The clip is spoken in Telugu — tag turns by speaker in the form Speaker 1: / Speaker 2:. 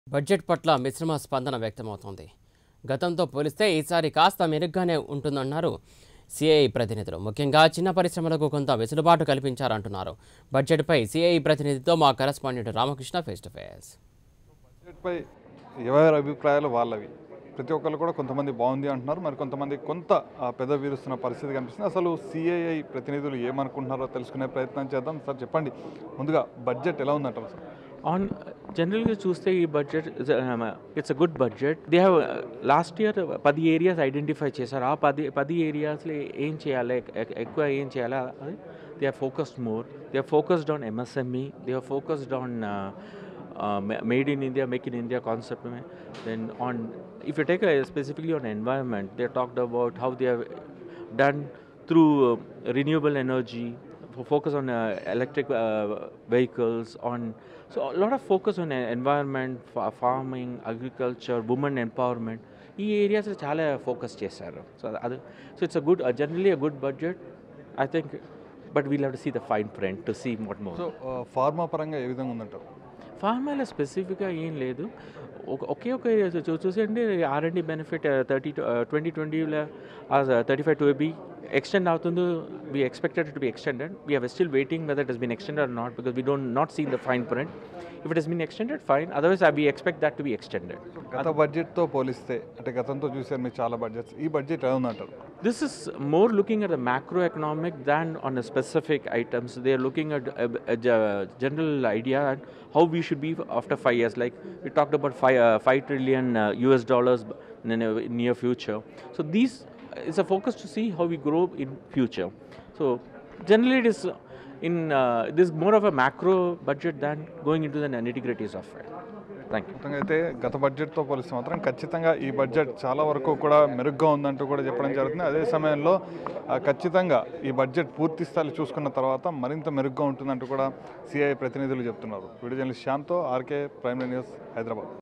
Speaker 1: బడ్జెట్ పట్ల మిశ్రమ స్పందన వ్యక్తమవుతోంది గతంతో పోలిస్తే ఈసారి కాస్త మెరుగ్గానే ఉంటుందన్నారు సిఐ ప్రతినిధులు ముఖ్యంగా చిన్న పరిశ్రమలకు కొంత వెసులుబాటు కల్పించారంటున్నారు బడ్జెట్పై సిఐ ప్రతినిధితో మా correspondent Ramakrishna face to face
Speaker 2: బడ్జెట్పై ఎవరి అభిప్రాయాలు వాళ్ళవి ప్రతి ఒక్కరు కూడా కొంతమంది బాగుంది అంటున్నారు మరి కొంతమంది కొంత ఆ, పెద వీరుస్తున్న పరిస్థితి కనిపిస్తుంది అసలు సిఐఐ ప్రతినిధులు ఏమనుకుంటున్నారో తెలుసుకునే ప్రయత్నం చేద్దాం సార్ చెప్పండి ముందుగా బడ్జెట్ ఎలా ఉందంటారు సార్
Speaker 3: ఆన్ జనరల్గా చూస్తే ఈ budget it's a good budget they have last year పది ఏరియాస్ ఐడెంటిఫై చేశారు ఆ పది పది ఏరియాస్లో ఏం చేయాలి ఎక్- ఎక్- ఎక్కువ ఏం చేయాలి అది they are focused more they are focused on MSME they are focused on made in India make in India concept then on if you take specifically on environment they talked about how they have done through uh, renewable energy, fo- focus on uh, electric uh, vehicles, on so a lot of focus on uh, environment, fa- farming, agriculture, women empowerment. ఈ ఏరియాస్ చాలా ఫోకస్ చేశారు సో అది so it's a good generally a good budget I think but we'll have to see the fine print to see what more
Speaker 2: so ah, pharma పరంగా ఏ విధంగా ఉందంటారు
Speaker 3: ఫార్మాలో స్పెసిఫిక్గా ఏం లేదు ఒక ఒకే ఒక చూ- చూసండి R and benefit thirty twenty ట్వంటీలో thirty five to be extend అవుతుందో we expected to be extended we have still waiting whether it has been extended or not because we don't not seen the fine print if it has been extended fine otherwise I we expect that to be extended
Speaker 2: గత బడ్జెట్తో పోలిస్తే అంటే గతంతో చూసారు మీరు చాలా బడ్జెట్స్ ఈ బడ్జెట్ ఎలా ఉందంటారు
Speaker 3: This is more looking at the macroeconomic than on the specific items. They are looking at a, a ge- general idea and how we should be after five years. Like we talked about five, uh, five trillion uh, US dollars in the near future. So these is a focus to see how we grow in future. So generally it is in uh, this is more of a macro budget than going into the nitty-gritties of it. Thank you.
Speaker 2: మొత్తంగా అయితే గత బడ్జెట్తో పోలిస్తే మాత్రం ఖచ్చితంగా ఈ బడ్జెట్ చాలా వరకు కూడా మెరుగ్గా ఉందంటూ కూడా చెప్పడం జరుగుతుంది అదే సమయంలో ఆ, ఖచ్చితంగా ఈ బడ్జెట్ పూర్తి స్థాయిలో చూసుకున్న తర్వాత మరింత మెరుగ్గా ఉంటుందంటూ కూడా సిఐ ప్రతినిధులు చెప్తున్నారు వీడియో జర్నలిస్ట్ శ్యామ్తో ఆర్కే ప్రైమ్ న్యూస్ హైదరాబాద్